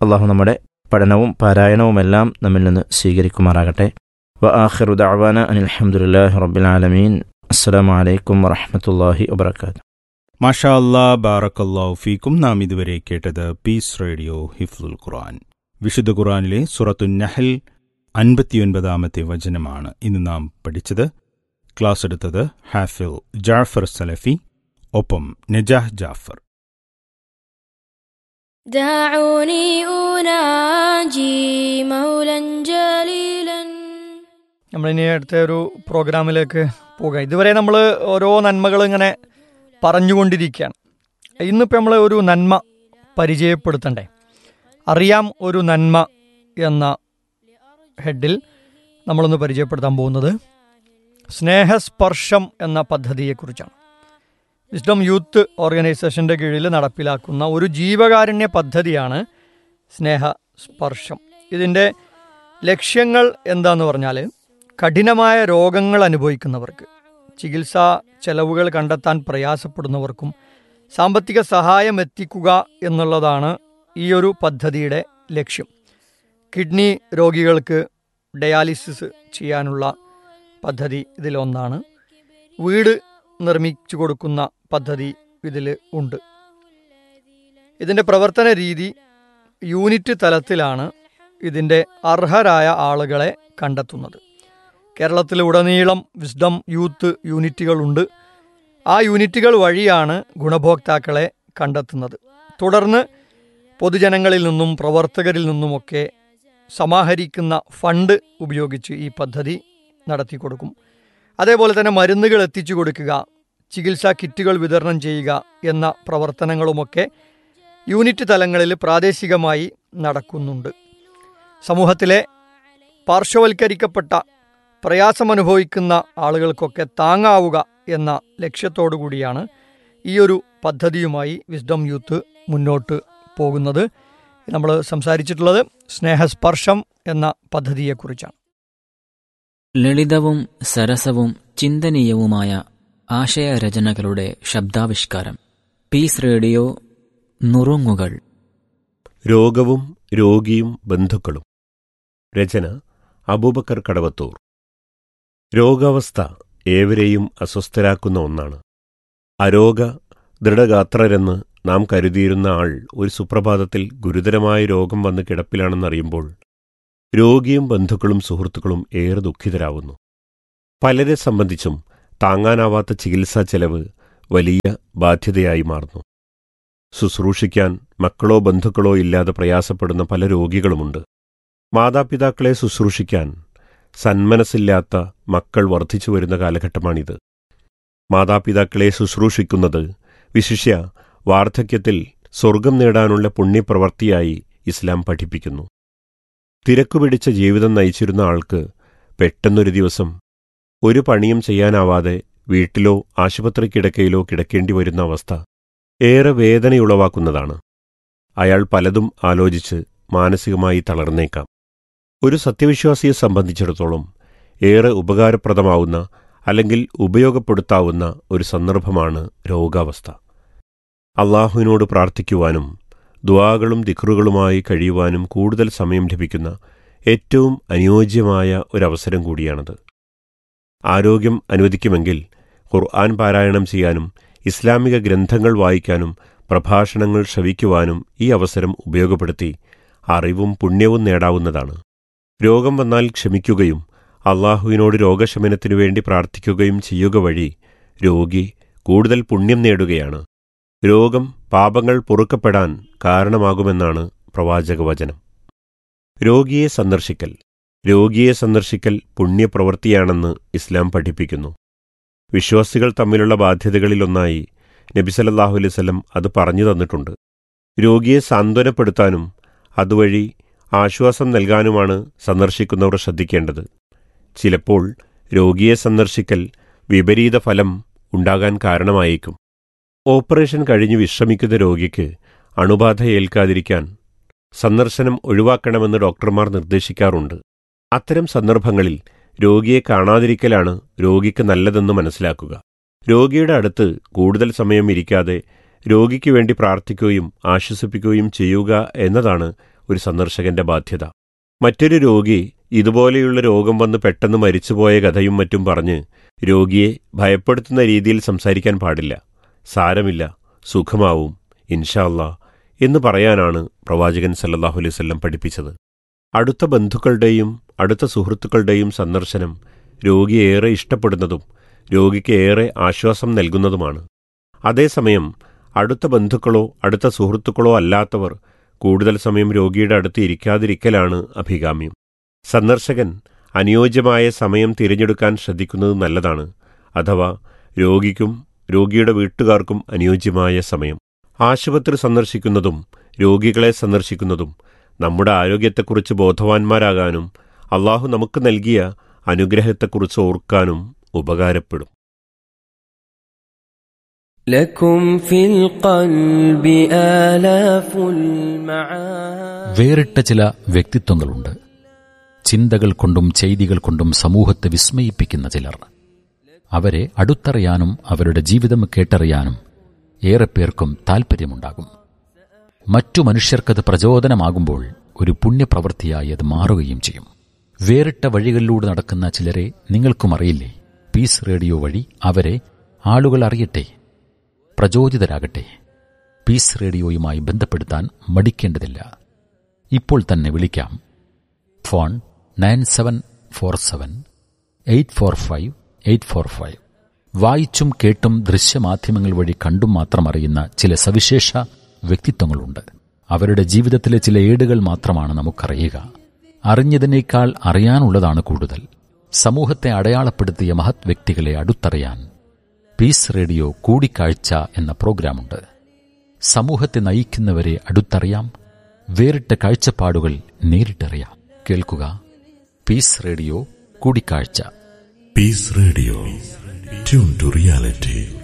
അള്ളാഹു നമ്മുടെ പഠനവും പാരായണവുമെല്ലാം നമ്മിൽ നിന്ന് സ്വീകരിക്കുമാറാകട്ടെ വ ആഖിറു ദഅവാന അനിൽ ഹംദുലില്ലാഹി റബ്ബിൽ ആലമീൻ അസ്സലാമു അലൈക്കും വറഹ്മത്തുള്ളാഹി വബറകാതുഹു മാഷാ അല്ലാ ബാറക്കല്ലാഹു ഫീക്കും നാം ഇതുവരെ കേട്ടത് പീസ് റേഡിയോ ഹിഫ്ലുൽ ഖുർആൻ വിശുദ്ധ ഖുർആനിലെ സുറത്തു നഹൽ അൻപത്തിയൊൻപതാമത്തെ വചനമാണ് ഇന്ന് നാം പഠിച്ചത് ക്ലാസ് എടുത്തത് ഹാഫിൽ ജാഫർ സലഫി ഒപ്പം നജാഹ് ജാഫർ دعوني أناجي مولا جليلا നമ്മളിനി അടുത്ത ഒരു പ്രോഗ്രാമിലേക്ക് പോകാം ഇതുവരെ നമ്മൾ ഓരോ നന്മകൾ ഇങ്ങനെ പറഞ്ഞുകൊണ്ടിരിക്കുകയാണ് ഇന്നിപ്പോൾ നമ്മൾ ഒരു നന്മ പരിചയപ്പെടുത്തണ്ടേ അറിയാം ഒരു നന്മ എന്ന ഹെഡിൽ നമ്മളൊന്ന് പരിചയപ്പെടുത്താൻ പോകുന്നത് സ്നേഹസ്പർശം എന്ന പദ്ധതിയെക്കുറിച്ചാണ് വിസ്ഡം യൂത്ത് ഓർഗനൈസേഷൻ്റെ കീഴിൽ നടപ്പിലാക്കുന്ന ഒരു ജീവകാരുണ്യ പദ്ധതിയാണ് സ്നേഹസ്പർശം ഇതിൻ്റെ ലക്ഷ്യങ്ങൾ എന്താന്ന് പറഞ്ഞാൽ കഠിനമായ രോഗങ്ങൾ അനുഭവിക്കുന്നവർക്ക് ചികിത്സാ ചെലവുകൾ കണ്ടെത്താൻ പ്രയാസപ്പെടുന്നവർക്കും സാമ്പത്തിക സഹായം എത്തിക്കുക എന്നുള്ളതാണ് ഈ ഒരു പദ്ധതിയുടെ ലക്ഷ്യം കിഡ്നി രോഗികൾക്ക് ഡയാലിസിസ് ചെയ്യാനുള്ള പദ്ധതി ഇതിലൊന്നാണ് വീട് നിർമ്മിച്ചു കൊടുക്കുന്ന പദ്ധതി ഇതിൽ ഉണ്ട് ഇതിൻ്റെ പ്രവർത്തന രീതി യൂണിറ്റ് തലത്തിലാണ് ഇതിൻ്റെ അർഹരായ ആളുകളെ കണ്ടെത്തുന്നത് കേരളത്തിലുടനീളം വിസ്ഡം യൂത്ത് യൂണിറ്റുകളുണ്ട് ആ യൂണിറ്റുകൾ വഴിയാണ് ഗുണഭോക്താക്കളെ കണ്ടെത്തുന്നത് തുടർന്ന് പൊതുജനങ്ങളിൽ നിന്നും പ്രവർത്തകരിൽ നിന്നുമൊക്കെ സമാഹരിക്കുന്ന ഫണ്ട് ഉപയോഗിച്ച് ഈ പദ്ധതി നടത്തി കൊടുക്കും അതേപോലെ തന്നെ മരുന്നുകൾ എത്തിച്ചു കൊടുക്കുക ചികിത്സാ കിറ്റുകൾ വിതരണം ചെയ്യുക എന്ന പ്രവർത്തനങ്ങളുമൊക്കെ യൂണിറ്റ് തലങ്ങളിൽ പ്രാദേശികമായി നടക്കുന്നുണ്ട് സമൂഹത്തിലെ പാർശ്വവൽക്കരിക്കപ്പെട്ട പ്രയാസമനുഭവിക്കുന്ന ആളുകൾക്കൊക്കെ താങ്ങാവുക എന്ന ലക്ഷ്യത്തോടു കൂടിയാണ് ഈ ഒരു പദ്ധതിയുമായി വിസ്ഡം യൂത്ത് മുന്നോട്ട് പോകുന്നത് നമ്മൾ സംസാരിച്ചിട്ടുള്ളത് സ്നേഹസ്പർശം എന്ന പദ്ധതിയെക്കുറിച്ചാണ് ലളിതവും സരസവും ചിന്തനീയവുമായ ആശയരചനകളുടെ ശബ്ദാവിഷ്കാരം പീസ് റേഡിയോ നുറുങ്ങുകൾ രോഗവും രോഗിയും ബന്ധുക്കളും രചന അബൂബക്കർ കടവത്തൂർ രോഗാവസ്ഥ ഏവരെയും അസ്വസ്ഥരാക്കുന്ന ഒന്നാണ് അരോഗ ദൃഢഗാത്രരെന്ന് നാം കരുതിയിരുന്ന ആൾ ഒരു സുപ്രഭാതത്തിൽ ഗുരുതരമായ രോഗം വന്ന് കിടപ്പിലാണെന്നറിയുമ്പോൾ രോഗിയും ബന്ധുക്കളും സുഹൃത്തുക്കളും ഏറെ ദുഃഖിതരാവുന്നു പലരെ സംബന്ധിച്ചും താങ്ങാനാവാത്ത ചികിത്സാ ചെലവ് വലിയ ബാധ്യതയായി മാറുന്നു ശുശ്രൂഷിക്കാൻ മക്കളോ ബന്ധുക്കളോ ഇല്ലാതെ പ്രയാസപ്പെടുന്ന പല രോഗികളുമുണ്ട് മാതാപിതാക്കളെ ശുശ്രൂഷിക്കാൻ സന്മനസ്സില്ലാത്ത മക്കൾ വർദ്ധിച്ചു വരുന്ന കാലഘട്ടമാണിത് മാതാപിതാക്കളെ ശുശ്രൂഷിക്കുന്നത് വിശിഷ്യ വാർദ്ധക്യത്തിൽ സ്വർഗം നേടാനുള്ള പുണ്യപ്രവൃത്തിയായി ഇസ്ലാം പഠിപ്പിക്കുന്നു തിരക്കുപിടിച്ച ജീവിതം നയിച്ചിരുന്ന ആൾക്ക് പെട്ടെന്നൊരു ദിവസം ഒരു പണിയും ചെയ്യാനാവാതെ വീട്ടിലോ ആശുപത്രി കിടക്കയിലോ കിടക്കേണ്ടി വരുന്ന അവസ്ഥ ഏറെ വേദനയുളവാക്കുന്നതാണ് അയാൾ പലതും ആലോചിച്ച് മാനസികമായി തളർന്നേക്കാം ഒരു സത്യവിശ്വാസിയെ സംബന്ധിച്ചിടത്തോളം ഏറെ ഉപകാരപ്രദമാവുന്ന അല്ലെങ്കിൽ ഉപയോഗപ്പെടുത്താവുന്ന ഒരു സന്ദർഭമാണ് രോഗാവസ്ഥ അള്ളാഹുവിനോട് പ്രാർത്ഥിക്കുവാനും ദ്വാകളും ദിക്റുകളുമായി കഴിയുവാനും കൂടുതൽ സമയം ലഭിക്കുന്ന ഏറ്റവും അനുയോജ്യമായ ഒരവസരം കൂടിയാണത് ആരോഗ്യം അനുവദിക്കുമെങ്കിൽ ഖുർആൻ പാരായണം ചെയ്യാനും ഇസ്ലാമിക ഗ്രന്ഥങ്ങൾ വായിക്കാനും പ്രഭാഷണങ്ങൾ ശ്രവിക്കുവാനും ഈ അവസരം ഉപയോഗപ്പെടുത്തി അറിവും പുണ്യവും നേടാവുന്നതാണ് രോഗം വന്നാൽ ക്ഷമിക്കുകയും അള്ളാഹുവിനോട് രോഗശമനത്തിനു വേണ്ടി പ്രാർത്ഥിക്കുകയും ചെയ്യുക വഴി രോഗി കൂടുതൽ പുണ്യം നേടുകയാണ് രോഗം പാപങ്ങൾ പൊറുക്കപ്പെടാൻ കാരണമാകുമെന്നാണ് പ്രവാചകവചനം രോഗിയെ സന്ദർശിക്കൽ രോഗിയെ സന്ദർശിക്കൽ പുണ്യപ്രവൃത്തിയാണെന്ന് ഇസ്ലാം പഠിപ്പിക്കുന്നു വിശ്വാസികൾ തമ്മിലുള്ള ബാധ്യതകളിലൊന്നായി നബിസലല്ലാഹു അലൈവല്ലം അത് പറഞ്ഞു തന്നിട്ടുണ്ട് രോഗിയെ സാന്ത്വനപ്പെടുത്താനും അതുവഴി ആശ്വാസം നൽകാനുമാണ് സന്ദർശിക്കുന്നവർ ശ്രദ്ധിക്കേണ്ടത് ചിലപ്പോൾ രോഗിയെ സന്ദർശിക്കൽ വിപരീത ഫലം ഉണ്ടാകാൻ കാരണമായേക്കും ഓപ്പറേഷൻ കഴിഞ്ഞ് വിശ്രമിക്കുന്ന രോഗിക്ക് അണുബാധ ഏൽക്കാതിരിക്കാൻ സന്ദർശനം ഒഴിവാക്കണമെന്ന് ഡോക്ടർമാർ നിർദ്ദേശിക്കാറുണ്ട് അത്തരം സന്ദർഭങ്ങളിൽ രോഗിയെ കാണാതിരിക്കലാണ് രോഗിക്ക് നല്ലതെന്ന് മനസ്സിലാക്കുക രോഗിയുടെ അടുത്ത് കൂടുതൽ സമയം ഇരിക്കാതെ രോഗിക്ക് വേണ്ടി പ്രാർത്ഥിക്കുകയും ആശ്വസിപ്പിക്കുകയും ചെയ്യുക എന്നതാണ് ഒരു സന്ദർശകന്റെ ബാധ്യത മറ്റൊരു രോഗി ഇതുപോലെയുള്ള രോഗം വന്ന് പെട്ടെന്ന് മരിച്ചുപോയ കഥയും മറ്റും പറഞ്ഞ് രോഗിയെ ഭയപ്പെടുത്തുന്ന രീതിയിൽ സംസാരിക്കാൻ പാടില്ല സാരമില്ല സുഖമാവും ഇൻഷാല്ലാ എന്ന് പറയാനാണ് പ്രവാചകൻ സല്ലല്ലാഹു അലൈഹി വസല്ലം പഠിപ്പിച്ചത് അടുത്ത ബന്ധുക്കളുടെയും അടുത്ത സുഹൃത്തുക്കളുടെയും സന്ദർശനം രോഗിയെ ഏറെ ഇഷ്ടപ്പെടുന്നതും രോഗിക്ക് ഏറെ ആശ്വാസം നൽകുന്നതുമാണ് അതേസമയം അടുത്ത ബന്ധുക്കളോ അടുത്ത സുഹൃത്തുക്കളോ അല്ലാത്തവർ കൂടുതൽ സമയം രോഗിയുടെ അടുത്ത് ഇരിക്കാതിരിക്കലാണ് അഭികാമ്യം സന്ദർശകൻ അനുയോജ്യമായ സമയം തിരഞ്ഞെടുക്കാൻ ശ്രദ്ധിക്കുന്നത് നല്ലതാണ് അഥവാ രോഗിക്കും രോഗിയുടെ വീട്ടുകാർക്കും അനുയോജ്യമായ സമയം ആശുപത്രി സന്ദർശിക്കുന്നതും രോഗികളെ സന്ദർശിക്കുന്നതും നമ്മുടെ ആരോഗ്യത്തെക്കുറിച്ച് ബോധവാന്മാരാകാനും അള്ളാഹു നമുക്ക് നൽകിയ അനുഗ്രഹത്തെക്കുറിച്ച് ഓർക്കാനും ഉപകാരപ്പെടും لكم في القلب آلاف المعاني വേറിട്ട ചില വ്യക്തിത്വങ്ങളുണ്ട് ചിന്തകൾ കൊണ്ടും ചെയ്തികൾ കൊണ്ടും സമൂഹത്തെ വിസ്മയിപ്പിക്കുന്ന ചിലർ അവരെ അടുത്തറിയാനും അവരുടെ ജീവിതം കേട്ടറിയാനും ഏറെ പേർക്കും താൽപ്പര്യമുണ്ടാകും മറ്റു മനുഷ്യർക്കത് പ്രചോദനമാകുമ്പോൾ ഒരു പുണ്യപ്രവൃത്തിയായി അത് മാറുകയും ചെയ്യും വേറിട്ട വഴികളിലൂടെ നടക്കുന്ന ചിലരെ നിങ്ങൾക്കും അറിയില്ലേ പീസ് റേഡിയോ വഴി അവരെ ആളുകൾ അറിയട്ടെ പ്രചോദിതരാകട്ടെ പീസ് റേഡിയോയുമായി ബന്ധപ്പെടുത്താൻ മടിക്കേണ്ടതില്ല ഇപ്പോൾ തന്നെ വിളിക്കാം phone nine seven four seven eight four five eight four five വായിച്ചും കേട്ടും ദൃശ്യമാധ്യമങ്ങൾ വഴി കണ്ടും മാത്രം അറിയുന്ന ചില സവിശേഷ വ്യക്തിത്വങ്ങളുണ്ട് അവരുടെ ജീവിതത്തിലെ ചില ഏടുകൾ മാത്രമാണ് നമുക്കറിയുക അറിഞ്ഞതിനേക്കാൾ അറിയാനുള്ളതാണ് കൂടുതൽ സമൂഹത്തെ അടയാളപ്പെടുത്തിയ മഹത് വ്യക്തികളെ അടുത്തറിയാൻ പീസ് റേഡിയോ കൂടിക്കാഴ്ച എന്ന പ്രോഗ്രാമുണ്ട് സമൂഹത്തെ നയിക്കുന്നവരെ അടുത്തറിയാം വേറിട്ട കാഴ്ചപ്പാടുകൾ നേരിട്ടറിയാം കേൾക്കുക പീസ് റേഡിയോ കൂടിക്കാഴ്ച Peace Radio. Tune to reality.